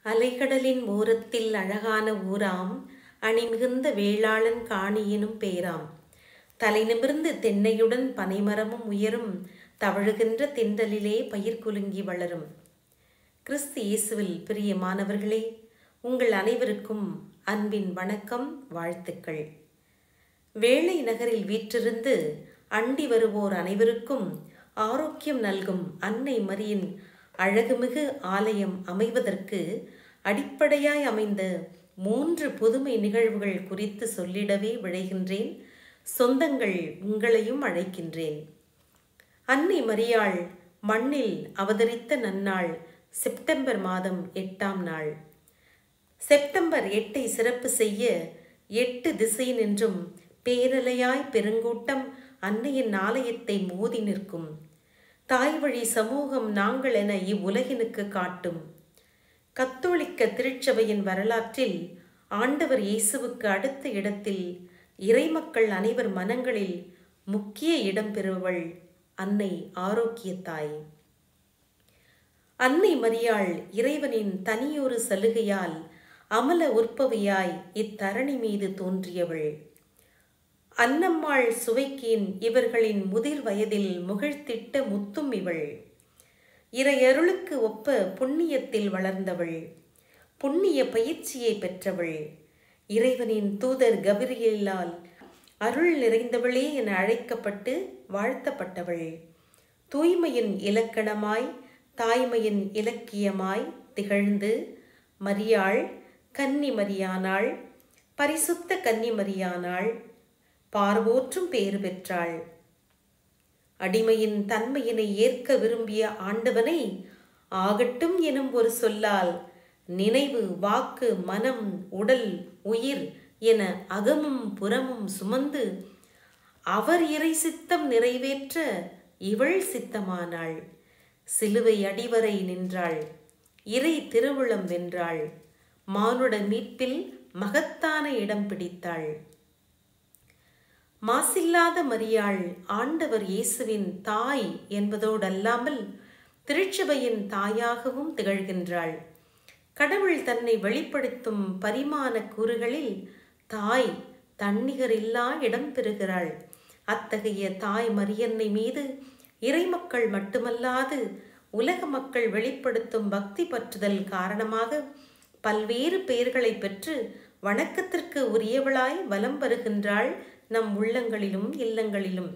அலைகடலின் ஓரத்தில் அழகான ஊராம் அணிமிகுந்த வேளாளன் காணியினும் பேராம் தலை நிமிர்ந்து தென்னையுடன் பனைமரமும் உயரும் தவழுகின்ற தென்றலிலே பயிர் குலுங்கி வளரும் கிறிஸ்து இயேசுவில் பிரியமானவர்களே உங்கள் அனைவருக்கும் அன்பின் வணக்கம் வாழ்த்துக்கள் வேளை நகரில் வீற்றிருந்து அண்டி வருவோர் அனைவருக்கும் ஆரோக்கியம் நல்கும் அன்னை மரியின் அழகுமிகு ஆலயம் அமைவதற்கு அடிப்படையாய் அமைந்த மூன்று புதுமை நிகழ்வுகள் குறித்து சொல்லிடவே விழைகின்றேன் சொந்தங்கள் உங்களையும் அழைக்கின்றேன் அன்னை மரியாள் மண்ணில் அவதரித்த நன்னாள் செப்டம்பர் மாதம் எட்டாம் நாள் செப்டம்பர் எட்டை சிறப்பு செய்ய எட்டு திசை நின்றும் பேரலையாய் பெருங்கூட்டம் அன்னையின் ஆலயத்தை மோதி நிற்கும் தாய் வழி சமூகம் நாங்கள் என இவ்வுலகினுக்கு காட்டும் கத்தோலிக்க திருச்சபையின் வரலாற்றில் ஆண்டவர் இயேசுவுக்கு அடுத்த இடத்தில் இறைமக்கள் அனைவர் மனங்களில் முக்கிய இடம் பெறுபவள் அன்னை ஆரோக்கிய தாய் அன்னை மரியாள் இறைவனின் தனியொரு சலுகையால் அமல உற்பவியாய் இத்தரணி மீது தோன்றியவள் அன்னம்மாள் சுவைக்கேன் இவர்களின் முதிர் வயதில் முகிழ்த்திட்ட முத்தும் இவள் இறையருளுக்கு ஒப்ப புண்ணியத்தில் வளர்ந்தவள் புண்ணிய பயிற்சியை பெற்றவள் இறைவனின் தூதர் கபிரியலால் அருள் நிறைந்தவளே என அழைக்கப்பட்டு வாழ்த்தப்பட்டவள் தூய்மையின் இலக்கணமாய் தாய்மையின் இலக்கியமாய் திகழ்ந்து மரியாள் கன்னி மரியானாள் பரிசுத்த கன்னி மரியானாள் பார்வோற்றும் பேறு பெற்றாள் அடிமையின் தன்மையினை ஏற்க விரும்பிய ஆண்டவனை ஆகட்டும் எனும் ஒரு சொல்லால் நினைவு வாக்கு மனம் உடல் உயிர் என அகமும் புறமும் சுமந்து அவர் இறை சித்தம் நிறைவேற்ற இவள் சித்தமானாள் சிலுவை அடிவரை நின்றாள் இறை திருவுளம் வென்றாள் மானுட மீட்பில் மகத்தான இடம் பிடித்தாள் மாசில்லாத மரியாள் ஆண்டவர் இயேசுவின் தாய் என்பதோடல்லாமல் திருச்சபையின் தாயாகவும் திகழ்கின்றாள் கடவுள் தன்னை வெளிப்படுத்தும் பரிமாண கூறுகளில் தாய் தன்னிகரில்லா இடம் பெறுகிறாள் அத்தகைய தாய் மரியன்னை மீது இறைமக்கள் மட்டுமல்லாது உலக மக்கள் வெளிப்படுத்தும் பக்தி பற்றுதல் காரணமாக பல்வேறு பெயர்களை பெற்று வணக்கத்திற்கு உரியவளாய் வலம் வருகின்றாள் நம் உள்ளங்களிலும் இல்லங்களிலும்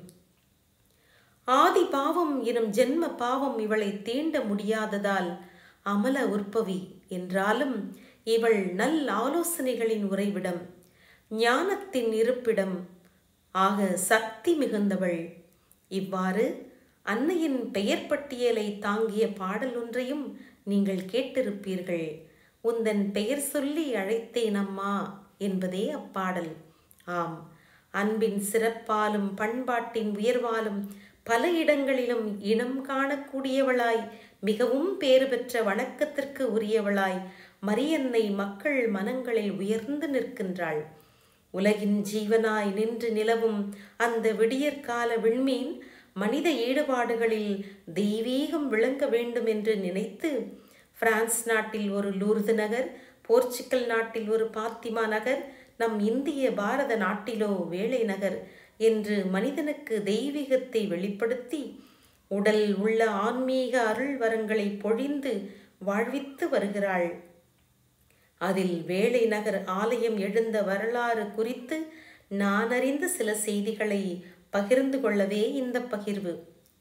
ஆதி பாவம் எனும் ஜென்ம பாவம் இவளை தீண்ட முடியாததால் அமல உற்பவி என்றாலும் இவள் நல் ஆலோசனைகளின் உறைவிடம் ஞானத்தின் இருப்பிடம் ஆக சக்தி மிகுந்தவள் இவ்வாறு அன்னையின் பெயர் பட்டியலை தாங்கிய பாடல் ஒன்றையும் நீங்கள் கேட்டிருப்பீர்கள் உந்தன் பெயர் சொல்லி அழைத்தேன் அம்மா என்பதே அப்பாடல் ஆம் அன்பின் சிறப்பாலும் பண்பாட்டின் உயர்வாலும் பல இடங்களிலும் இனம் காணக்கூடியவளாய் மிகவும் பேறு பெற்ற வணக்கத்திற்கு உரியவளாய் மரியன்னை மக்கள் மனங்களில் உயர்ந்து நிற்கின்றாள் உலகின் ஜீவனாய் நின்று நிலவும் அந்த விடியற்கால விண்மீன் மனித ஈடுபாடுகளில் தெய்வீகம் விளங்க வேண்டும் என்று நினைத்து பிரான்ஸ் நாட்டில் ஒரு லூர்து நகர் போர்ச்சுக்கல் நாட்டில் ஒரு பாத்திமா நகர் நம் இந்திய பாரத நாட்டிலோ வேளை நகர் என்று மனிதனுக்கு தெய்வீகத்தை வெளிப்படுத்தி உடல் உள்ள ஆன்மீக அருள் வரங்களை பொழிந்து வாழ்வித்து வருகிறாள் அதில் வேளை நகர் ஆலயம் எழுந்த வரலாறு குறித்து நான் அறிந்த சில செய்திகளை பகிர்ந்து கொள்ளவே இந்த பகிர்வு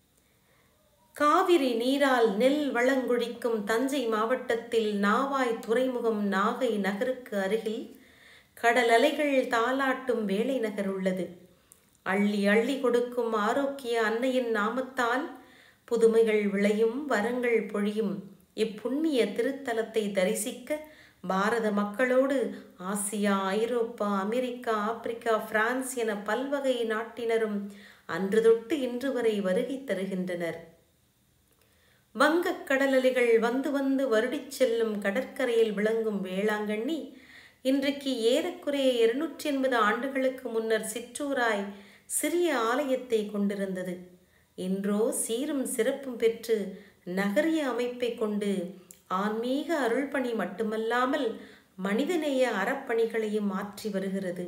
காவிரி நீரால் நெல் வளங்குழிக்கும் தஞ்சை மாவட்டத்தில் நாவாய் துறைமுகம் நாகை நகருக்கு அருகில் கடல் அலைகள் தாளாட்டும் வேளை நகர் உள்ளது அள்ளி அள்ளி கொடுக்கும் ஆரோக்கிய அன்னையின் நாமத்தால் புதுமைகள் விளையும் வரங்கள் பொழியும் இப்புண்ணிய திருத்தலத்தை தரிசிக்க பாரத மக்களோடு Asia Europe America Africa France என பல்வகை நாட்டினரும் அன்று தொட்டு இன்று வரை வருகை தருகின்றனர் வங்கக் கடலலைகள் வந்து வந்து வருடிச் செல்லும் கடற்கரையில் விளங்கும் வேளாங்கண்ணி இன்றைக்கு ஏறக்குறைய இருநூற்றி எண்பது ஆண்டுகளுக்கு முன்னர் சிற்றூராய் சிறிய ஆலயத்தை கொண்டிருந்தது இன்றோ சீரும் சிறப்பும் பெற்று நகரிய அமைப்பை கொண்டு ஆன்மீக அருள்பணி மட்டுமல்லாமல் மனிதநேய அறப்பணிகளையும் மாற்றி வருகிறது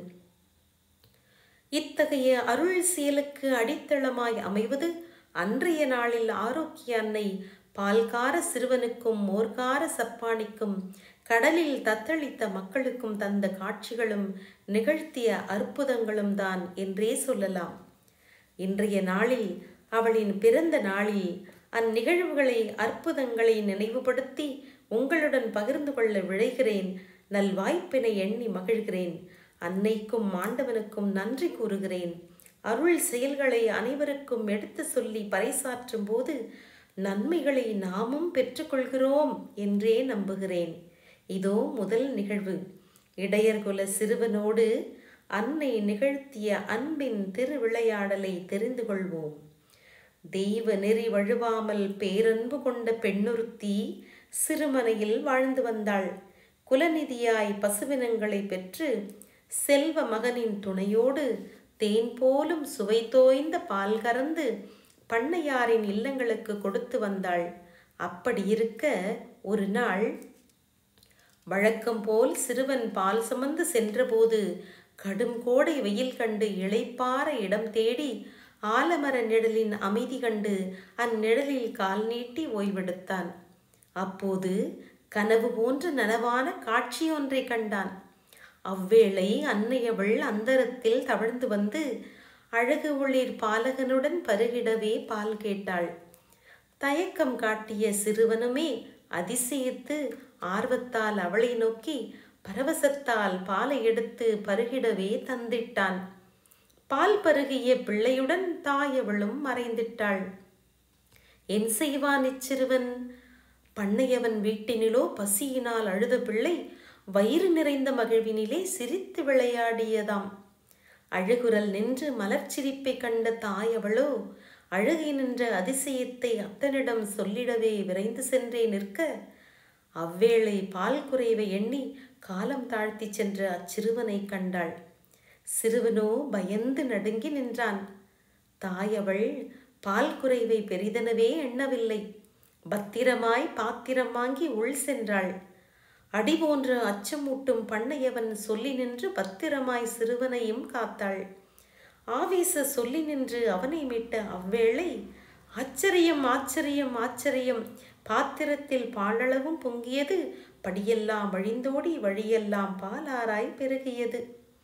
இத்தகைய அருள் செயலுக்கு அடித்தளமாய் அமைவது அன்றைய நாளில் ஆரோக்கிய அன்னை பால்கார சிறுவனுக்கும் மோர்கார சப்பானிக்கும் கடலில் தத்தளித்த மக்களுக்கும் தந்த காட்சிகளும் நிகழ்த்திய அற்புதங்களும் தான் என்றே சொல்லலாம் இன்றைய நாளில் அவளின் பிறந்த நாளில் அந்நிகழ்வுகளை அற்புதங்களை நினைவுபடுத்தி உங்களுடன் பகிர்ந்து கொள்ள விழைகிறேன் நல்வாய்ப்பினை எண்ணி மகிழ்கிறேன் அன்னைக்கும் ஆண்டவனுக்கும் நன்றி கூறுகிறேன் அருள் செயல்களை அனைவருக்கும் எடுத்து சொல்லி பறைசாற்றும் போது நன்மைகளை நாமும் பெற்றுக்கொள்கிறோம் என்றே நம்புகிறேன் இதோ முதல் நிகழ்வு இடையர்குல சிறுவனோடு அன்னை நிகழ்த்திய அன்பின் திருவிளையாடலை தெரிந்து கொள்வோம் தெய்வ நெறி வழுவாமல் பேரன்பு கொண்ட பெண்ணொருத்தி சிறுமனையில் வாழ்ந்து வந்தாள் குலநிதியாய் பசுவினங்களை பெற்று செல்வ மகனின் துணையோடு தேன் போலும் சுவை தோய்ந்த பால் கறந்து பண்ணையாரின் இல்லங்களுக்கு கொடுத்து வந்தாள் அப்படி இருக்க ஒரு நாள் வழக்கம் போல் சிறுவன் பால் சுமந்து சென்றபோது கடும் கோடை வெயில் கண்டு இளைப்பாற இடம் தேடி ஆலமர நிழலின் அமைதி கண்டு அந்நிழலில் கால் நீட்டி ஓய்வெடுத்தான் அப்போது கனவு போன்ற நனவான காட்சி ஒன்றை கண்டான் அவ்வேளை அன்னையவள் அந்தரத்தில் தவழ்ந்து வந்து அழகு ஒளிர் பாலகனுடன் பருகிடவே பால் கேட்டாள் தயக்கம் காட்டிய சிறுவனுமே அதிசயித்து ஆர்வத்தால் அவளை நோக்கி பரவசத்தால் பாலை எடுத்து பருகிடவே தந்திட்டான் பால் பருகிய பிள்ளையுடன் தாயவளும் மறைந்திட்டாள் என் செய்வான் இச்சிறுவன் பண்ணையவன் வீட்டினிலோ பசியினால் அழுத பிள்ளை வயிறு நிறைந்த மகிழ்வினிலே சிரித்து விளையாடியதாம் அழுகுரல் நின்று மலர்ச்சிரிப்பை கண்ட தாயவளோ அழுகி நின்ற அதிசயத்தை அத்தனிடம் சொல்லிடவே விரைந்து சென்றே நிற்க அவ்வேளை பால் குறைவை எண்ணி காலம் தாழ்த்தி சென்ற அச்சிறுவனை கண்டாள் சிறுவனோ பயந்து நடுங்கி நின்றான் தாயவள் பால் குறைவை பெரிதெனவே எண்ணவில்லை பத்திரமாய் பாத்திரம் வாங்கி உள் சென்றாள் அடி போன்ற அச்சமூட்டும் பண்ணையவன் சொல்லி நின்று பத்திரமாய் சிறுவனையும் காத்தாள் ஆவேச சொல்லி நின்று அவனை மீட்ட அவ்வேளை ஆச்சரியம் ஆச்சரியம் ஆச்சரியம் பாத்திரத்தில் பாலளவும் பொங்கியது படியெல்லாம் வழிந்தோடி வழியெல்லாம் பாலாராய் பெருகியது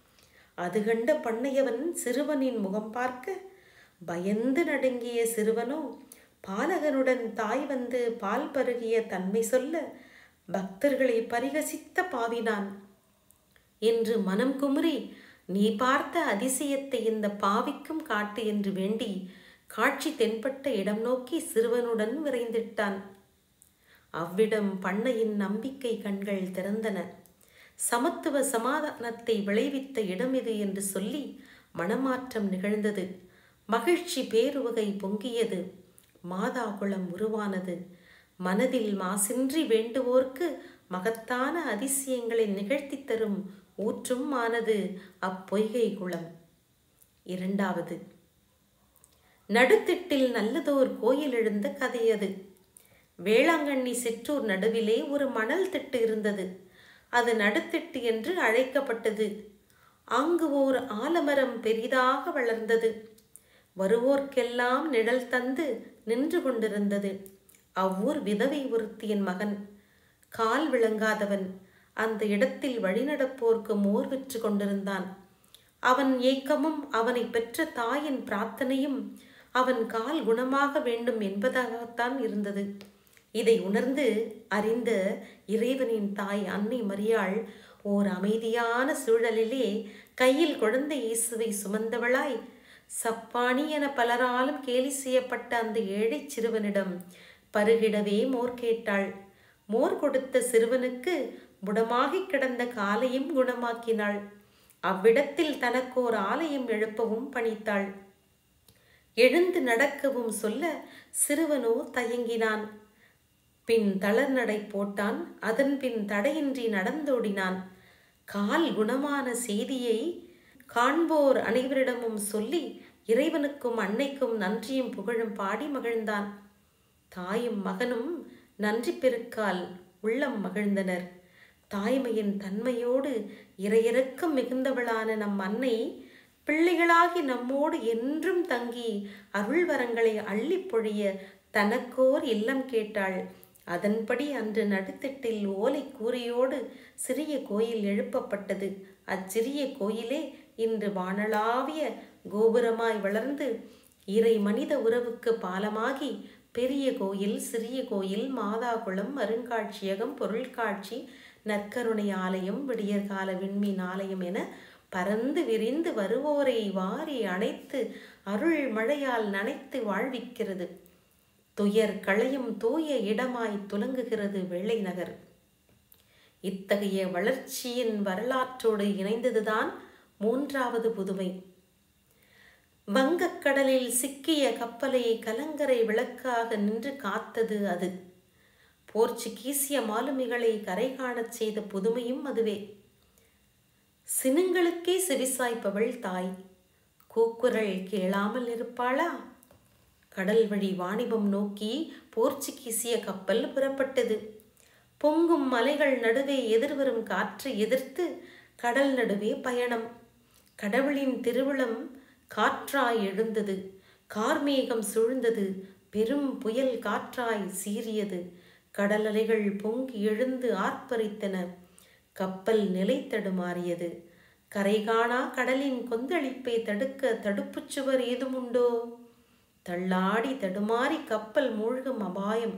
அது கண்ட பண்ணையவன் சிறுவனின் முகம் பார்க்க பயந்து நடுங்கிய சிறுவனோ பாலகனுடன் தாய் வந்து பால் பருகிய தன்மை சொல்ல பக்தர்களை பரிகசித்த பாவினான் என்று மனம் குமுறி நீ பார்த்த அதிசயத்தை இந்த பாவிக்கும் காட்டு என்று வேண்டி காட்சி தென்பட்ட இடம் நோக்கி சிறுவனுடன் விரைந்திட்டான் அவ்விடம் பண்ணையின் நம்பிக்கை கண்கள் திறந்தன சமத்துவ சமாதானத்தை விளைவித்த இடம் இது என்று சொல்லி மனமாற்றம் நிகழ்ந்தது மகிழ்ச்சி பேருவகை பொங்கியது மாதா குளம் உருவானது மனதில் மாசின்றி வேண்டுவோர்க்கு மகத்தான அதிசயங்களை நிகழ்த்தி தரும் ஊற்றும் ஆனது அப்பொய்கை குளம் இரண்டாவது நடுத்திட்டில் நல்லதோர் கோயில் எழுந்த கதையது வேளாங்கண்ணி சிற்றூர் நடுவிலே ஒரு மணல் திட்டு இருந்தது அது நடுத்திட்டு என்று அழைக்கப்பட்டது அங்கு ஓர் ஆலமரம் பெரிதாக வளர்ந்தது வருவோர்க்கெல்லாம் நிழல் தந்து நின்று கொண்டிருந்தது அவ்வூர் விதவை ஒருத்தியின் மகன் கால் விளங்காதவன் அந்த இடத்தில் வழிநடப்போர்க்கு மோர் விற்று கொண்டிருந்தான் அவன் ஏக்கமும் அவனை பெற்ற தாயின் பிரார்த்தனையும் அவன் கால் குணமாக வேண்டும் என்பதாகத்தான் இருந்தது இதை உணர்ந்து அறிந்த இறைவனின் தாய் அன்னை மரியாள் ஓர் அமைதியான சூழலிலே கையில் குழந்தை இயேசுவை சுமந்தவளாய் சப்பானி என பலராலும் கேலி செய்யப்பட்ட அந்த ஏழை சிறுவனிடம் பருகிடவே மோர் கேட்டாள் மோர் கொடுத்த சிறுவனுக்கு புடமாகிக் கிடந்த காலையும் குணமாக்கினாள் அவ்விடத்தில் தனக்கோர் ஆலயம் எழுப்பவும் பணித்தாள் எழுந்து நடக்கவும் சொல்ல சிறுவனோ தயங்கினான் பின் தளர் நடை போட்டான் அதன் பின் தடையின்றி நடந்தோடினான் கால் குணமான செய்தியை காண்போர் அனைவரிடமும் சொல்லி இறைவனுக்கும் அன்னைக்கும் நன்றியும் புகழும் பாடி மகிழ்ந்தான் தாயும் மகனும் நன்றி பெருக்கால் உள்ளம் மகிழ்ந்தனர் தாய்மையின் தன்மையோடு இறையிறக்கம் மிகுந்தவளான நம் அன்னை பிள்ளைகளாகி நம்மோடு என்றும் தங்கி அருள்வரங்களை அள்ளிப் பொழிய தனக்கோர் இல்லம் கேட்டாள் அதன்படி அன்று நடுத்திட்டில் ஓலை கூரையோடு சிறிய கோயில் எழுப்பப்பட்டது அச்சிறிய கோயிலே இன்று வானளாவிய கோபுரமாய் வளர்ந்து இறை மனித உறவுக்கு பாலமாகி பெரிய கோயில் சிறிய கோயில் மாதாகுளம் அருங்காட்சியகம் பொருள்காட்சி நற்கருணை ஆலயம் விடியற்கால விண்மீன் ஆலயம் என பறந்து விரிந்து வருவோரை வாரி அணைத்து அருள் மழையால் நனைத்து வாழ்விக்கிறது துயர் களையும் தூய இடமாய் துலங்குகிறது வெள்ளை நகர் இத்தகைய வளர்ச்சியின் வரலாற்றோடு இணைந்ததுதான் மூன்றாவது புதுமை வங்கக்கடலில் சிக்கிய கப்பலை கலங்கரை விளக்காக நின்று காத்தது அது போர்ச்சுகீசிய மாலுமிகளை கரை காணச் செய்த புதுமையும் அதுவே சினுங்களுக்கே செவிசாய்ப்பவள் தாய் கூக்குரல் கேளாமல் இருப்பாளா கடல் வழி வாணிபம் நோக்கி போர்ச்சுகீசிய கப்பல் புறப்பட்டது பொங்கும் மலைகள் நடுவே எதிர்வரும் காற்றை எதிர்த்து கடல் நடுவே பயணம் கடவுளின் திருவிழம் காற்றாய் எழுந்தது கார்மேகம் சூழ்ந்தது பெரும் புயல் காற்றாய் சீறியது கடல் அலைகள் பொங்கி எழுந்து ஆர்ப்பரித்தன கப்பல் நிலை தடுமாறியது கரை காணா கடலின் கொந்தளிப்பை தடுக்க தடுப்புச் சுவர் ஏதும் உண்டோ தள்ளாடி தடுமாறி கப்பல் மூழ்கும் அபாயம்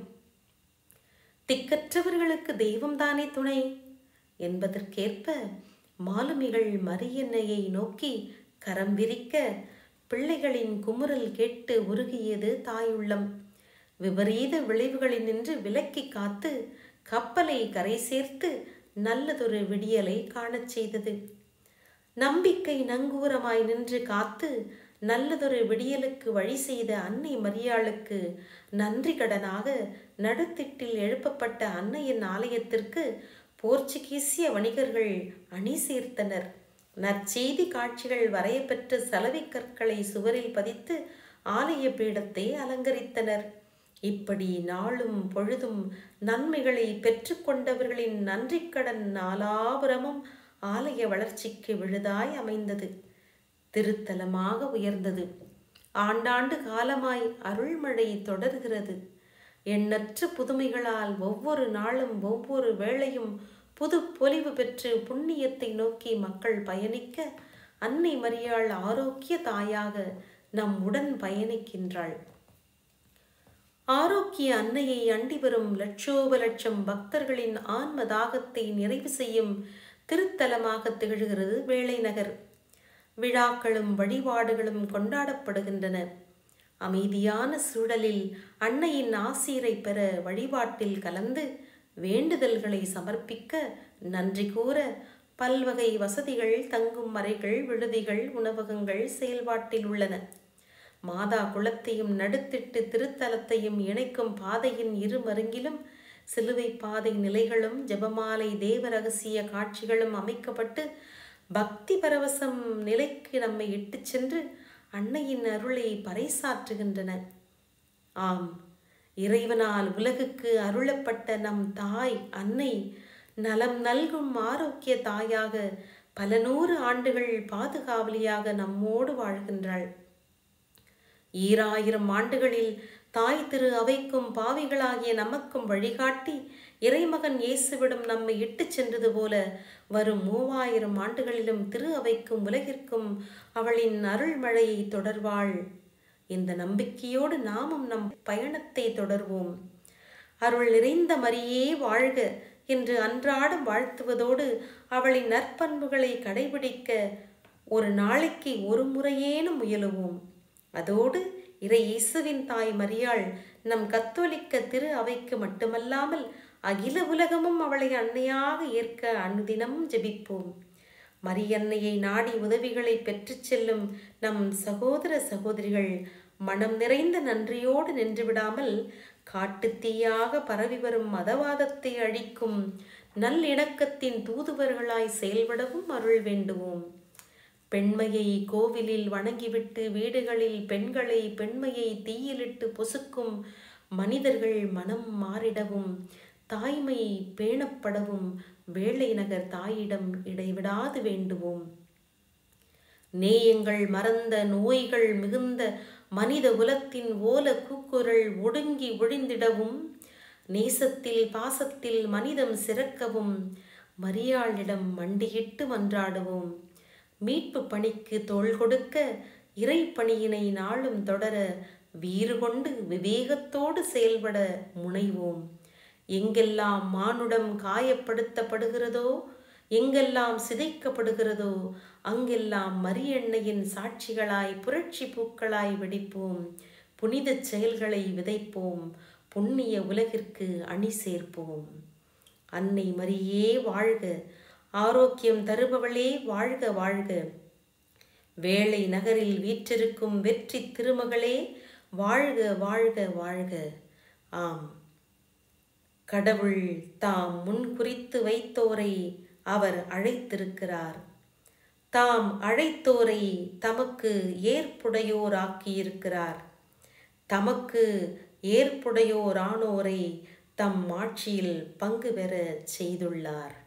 திக்கற்றவர்களுக்கு தெய்வம்தானே துணை என்பதற்கேற்ப மாலுமிகள் மரியன்னையை நோக்கி கரம் விரிக்க பிள்ளைகளின் குமுறல் கேட்டு உருகியது தாயுள்ளம் விபரீத விளைவுகளினின்று விலக்கி காத்து கப்பலை கரை சேர்த்து நல்லதொரு விடியலை காணச் செய்தது நம்பிக்கை நங்கூரமாய் நின்று காத்து நல்லதொரு விடியலுக்கு வழி செய்த அன்னை மரியாளுக்கு நன்றி கடனாக நடுத்திட்டில் எழுப்பப்பட்ட அன்னையின் ஆலயத்திற்கு போர்ச்சுகீசிய வணிகர்கள் அணி சேர்த்தனர் நற்செய்தி காட்சிகள் வரையப்பெற்ற சலவைக் கற்களை சுவரில் பதித்து ஆலய பீடத்தை அலங்கரித்தனர் இப்படி நாளும் பொழுதும் நன்மைகளை பெற்றுக்கொண்டவர்களின் நன்றிக்கடன் நாலாபுரமும் ஆலய வளர்ச்சிக்கு விழுதாய் அமைந்தது திருத்தலமாக உயர்ந்தது ஆண்டாண்டு காலமாய் அருள்மழை தொடர்கிறது எண்ணற்ற புதுமைகளால் ஒவ்வொரு நாளும் ஒவ்வொரு வேளையும் புது பொலிவு பெற்று புண்ணியத்தை நோக்கி மக்கள் பயணிக்க அன்னை மரியாள் ஆரோக்கிய தாயாக நம் உடன் பயணிக்கின்றாள் ஆரோக்கிய அன்னையை அண்டி வரும் லட்சோப லட்சம் பக்தர்களின் ஆன்ம தாகத்தை நிறைவு செய்யும் திருத்தலமாக திகழ்கிறது வேளை நகர் விழாக்களும் வழிபாடுகளும் கொண்டாடப்படுகின்றன அமைதியான சூழலில் அன்னையின் ஆசீரை பெற வழிபாட்டில் கலந்து வேண்டுதல்களை சமர்ப்பிக்க நன்றி கூற பல்வகை வசதிகள் தங்கும் அறைகள் விடுதிகள் உணவகங்கள் செயல்பாட்டில் உள்ளன மாதா குளத்தையும் நடுத்திட்டு திருத்தலத்தையும் இணைக்கும் பாதையின் இரு மருங்கிலும் சிலுவை பாதை நிலைகளும் ஜெபமாலை தேவ ரகசிய காட்சிகளும் அமைக்கப்பட்டு பக்தி பரவசம் நிலைக்கு நம்மை இட்டுச் சென்று அன்னையின் அருளை பறைசாற்றுகின்றன ஆம் இறைவனால் உலகுக்கு அருளப்பட்ட நம் தாய் அன்னை நலம் நல்கும் ஆரோக்கிய தாயாக பல நூறு ஆண்டுகள் பாதுகாவலியாக நம்மோடு வாழ்கின்றாள் ஈராயிரம் ஆண்டுகளில் தாய் திரு அவைக்கும் பாவிகளாகிய நமக்கும் வழிகாட்டி இறைமகன் இயேசுவிடம் நம்மை இட்டுச் சென்றது போல வரும் மூவாயிரம் ஆண்டுகளிலும் திரு அவைக்கும் உலகிற்கும் அவளின் அருள்மழையை தொடர்வாள் இந்த நம்பிக்கையோடு நாமும் நம் பயணத்தை தொடர்வோம் அருள் நிறைந்த மரியே வாழ்க என்று அன்றாடம் வாழ்த்துவதோடு அவளின் நற்பண்புகளை கடைபிடிக்க ஒரு நாளைக்கு ஒரு முறையேனும் முயலுவோம் அதோடு இறை இயேசுவின் தாய் மரியாள் நம் கத்தோலிக்க திரு அவைக்கு மட்டுமல்லாமல் அகில உலகமும் அவளை அன்னையாக ஏற்க அனுதினம் ஜெபிப்போம் மரியன்னையை நாடி உதவிகளை பெற்றுச் செல்லும் நம் சகோதர சகோதரிகள் மனம் நிறைந்த நன்றியோடு நின்றுவிடாமல் காட்டுத்தீயாக பரவி வரும் மதவாதத்தை அழிக்கும் நல்லிணக்கத்தின் தூதுவர்களாய் செயல்படவும் அருள் வேண்டுவோம் பெண்மையை கோவிலில் வணங்கிவிட்டு வீடுகளில் பெண்களை பெண்மையை தீயிலிட்டு பொசுக்கும் மனிதர்கள் மனம் மாறிடவும் தாய்மை பேணப்படவும் வேளை நகர் தாயிடம் இடைவிடாது வேண்டுவோம் நேயங்கள் மறந்த நோய்கள் மிகுந்த மனித குலத்தின் ஓல கூக்குரல் ஒடுங்கி ஒழிந்திடவும் நேசத்தில் பாசத்தில் மனிதம் சிறக்கவும் மரியாளிடம் மண்டியிட்டு மன்றாடுவோம் மீட்பு பணிக்கு தோள் கொடுக்க இறை பணியினை நாளும் தொடர வீறு கொண்டு விவேகத்தோடு செயல்பட முனைவோம் எங்கெல்லாம் மானுடம் காயப்படுத்தப்படுகிறதோ எங்கெல்லாம் சிதைக்கப்படுகிறதோ அங்கெல்லாம் மரியெண்ணையின் சாட்சிகளாய் புரட்சி பூக்களாய் வெடிப்போம் புனித செயல்களை விதைப்போம் புண்ணிய உலகிற்கு அணி சேர்ப்போம் அன்னை மரியே வாழ்க ஆரோக்கியம் தருபவளே வாழ்க வாழ்க வேளை நகரில் வீற்றிருக்கும் வெற்றி திருமகளே வாழ்க வாழ்க வாழ்க ஆம் கடவுள் தாம் முன் குறித்து வைத்தோரை அவர் அழைத்திருக்கிறார் தாம் அழைத்தோரை தமக்கு ஏற்புடையோராக்கியிருக்கிறார் தமக்கு ஏற்புடையோரானோரை தம் ஆட்சியில் பங்கு பெற செய்துள்ளார்